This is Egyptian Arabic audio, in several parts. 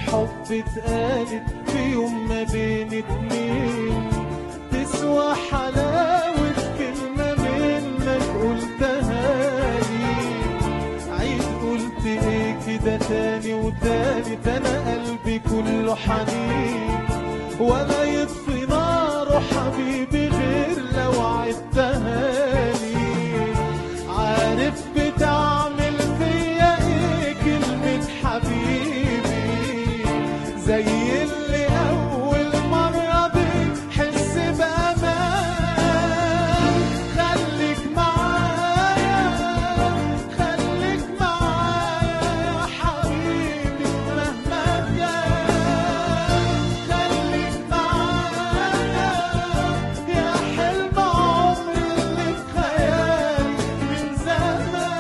الحب اتقالت في يوم ما بين اتنين تسوى حلاوة كلمة منك قلتها لي عيد قلت ايه كده تاني وتالت انا قلبي كله حنين ولا يطفي ناره حبيبي غير لو عدتها لي عارف بتعمل فيا ايه كلمة حبيبي زي اللي اول مرة بيحس بامان خليك معايا خليك معايا يا حبيبي مهما كان خليك معايا يا حلم عمري اللي في خيالي من زمان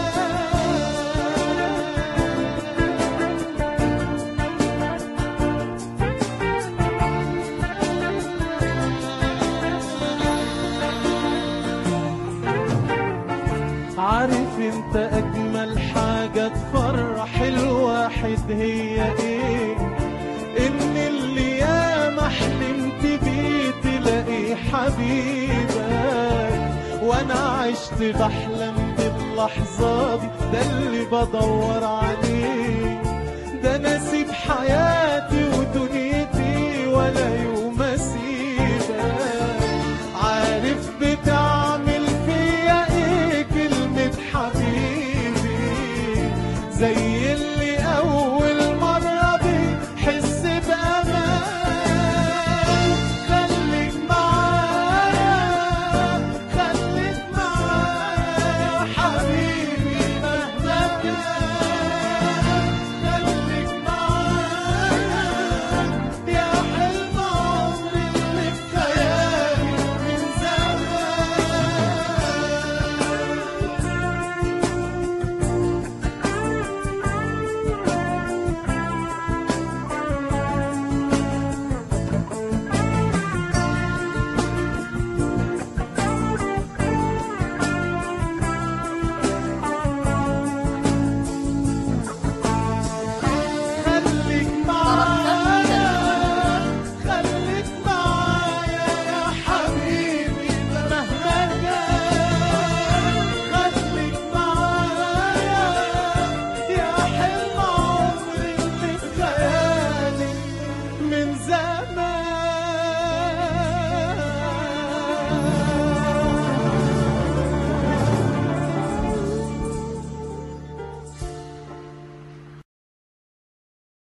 عارف انت اجمل حاجة تفرح الواحد هي ايه ان اللي ياما حلمت بيه تلاقي حبيبك وانا عشت بحلم باللحظة دي ده اللي بدور عليه ده نسيب حياتي